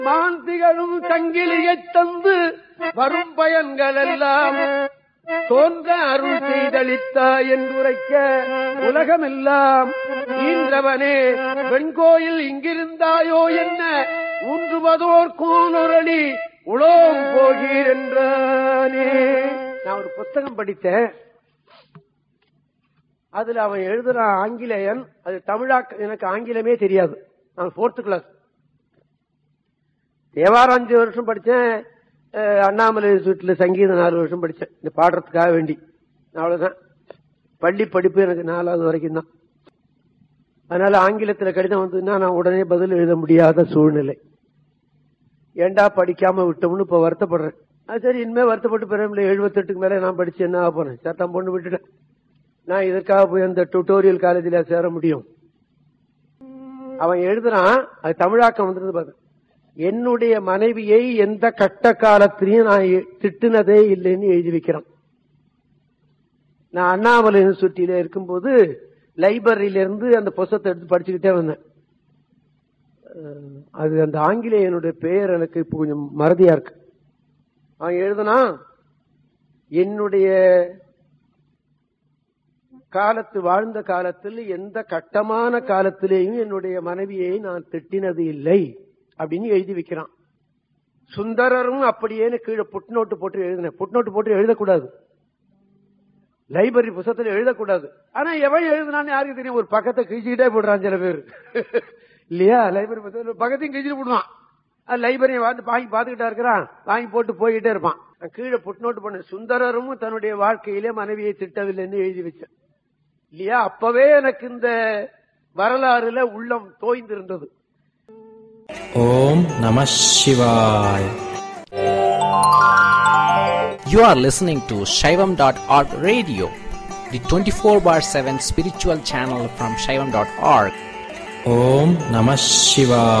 மான் திகழும் சங்கிலியைத் தந்து வரும் பயன்கள் எல்லாம் தோன்ற அருள் செய்தளித்தாய் என்றுரைக்க உலகமெல்லாம் ஈன்றவனே வெண்கோயில் இங்கிருந்தாயோ என்ன ஊன்றுவதோர் கூனுரளி உலோம் போகீர் என்றானே நான் ஒரு புத்தகம் படித்தேன் அதுல அவன் எழுதுறான் ஆங்கிலேயன் அது தமிழாக்க எனக்கு ஆங்கிலமே தெரியாது நான் போர்த்து கிளாஸ் தேவாரம் அஞ்சு வருஷம் படிச்சேன் அஹ், அண்ணாமலை வீட்டுல சங்கீதம் நாலு வருஷம் படிச்சேன் இந்த பாடுறதுக்காக வேண்டி அவ்வளவுதான் பள்ளி படிப்பு எனக்கு நாலாவது வரைக்கும் தான் அதனால ஆங்கிலத்துல கடிதம் வந்ததுன்னா நான் உடனே பதில் எழுத முடியாத சூழ்நிலை ஏண்டா படிக்காம விட்டோம்னு இப்ப வருத்தப்படுறேன் அது சரி இனிமே வருத்தப்பட்டு பிறகு எழுபத்தெட்டுக்கு மேல நான் படிச்சு என்ன ஆக போறேன் சட்டம் பொண்ணு விட்டுட்டேன் நான் இதற்காக போய் அந்த டுட்டோரியல் காலேஜில் சேர முடியும் அவன் எழுதுறான் அது தமிழாக்கம் வந்திருந்து பாரு என்னுடைய மனைவியை எந்த கட்ட காலத்திலையும் நான் எ- திட்டுனதே இல்லைன்னு எழுதி வைக்கிறான் நான் அண்ணாமலை யூனிவர்சிட்டியில இருக்கும்போது லைப்ரரியில இருந்து அந்த புத்தகத்தை எடுத்து படிச்சுக்கிட்டே வந்தேன் அஹ், அது அந்த ஆங்கிலேயனுடைய பெயர் எனக்கு இப்போ கொஞ்சம் மறதியா இருக்கு அவன் எழுதுனா என்னுடைய காலத்து வாழ்ந்த காலத்தில் எந்த கட்டமான காலத்திலேயும் என்னுடைய மனைவியை நான் திட்டினது இல்லை அப்படின்னு எழுதி வைக்கிறான் சுந்தரரும் அப்படியேன்னு கீழே புட்நோட்டு போட்டு எழுதினேன் புட்நோட்டு போட்டு எழுதக்கூடாது லைப்ரரி புத்தகத்தில் எழுதக்கூடாது ஆனா எவன் எழுதுனான்னு யாருக்கு தெரியும் ஒரு பக்கத்தை கிழிச்சுக்கிட்டே போடுறான் சில பேர் இல்லையா லைப்ரரி புத்தகத்தில் ஒரு பக்கத்தையும் கிழிச்சிட்டு போடுவான் லைப்ரரியை வந்து வாங்கி பார்த்துக்கிட்டா இருக்கிறான் வாங்கி போட்டு போய்கிட்டே இருப்பான் நான் கீழே புட்நோட்டு பண்ண சுந்தரரும் தன்னுடைய வாழ்க்கையிலே மனைவியை திட்டவில்லைன்னு எழுதி வச்சேன் இல்லையா அப்பவே எனக்கு இந்த வரலாறுல உள்ளம் தோய்ந்திருந்தது ஓம் நம சிவாய் You are listening to Shaivam.org radio, the 24 bar 7 spiritual channel from Shaivam.org. Om Namah Shivaya.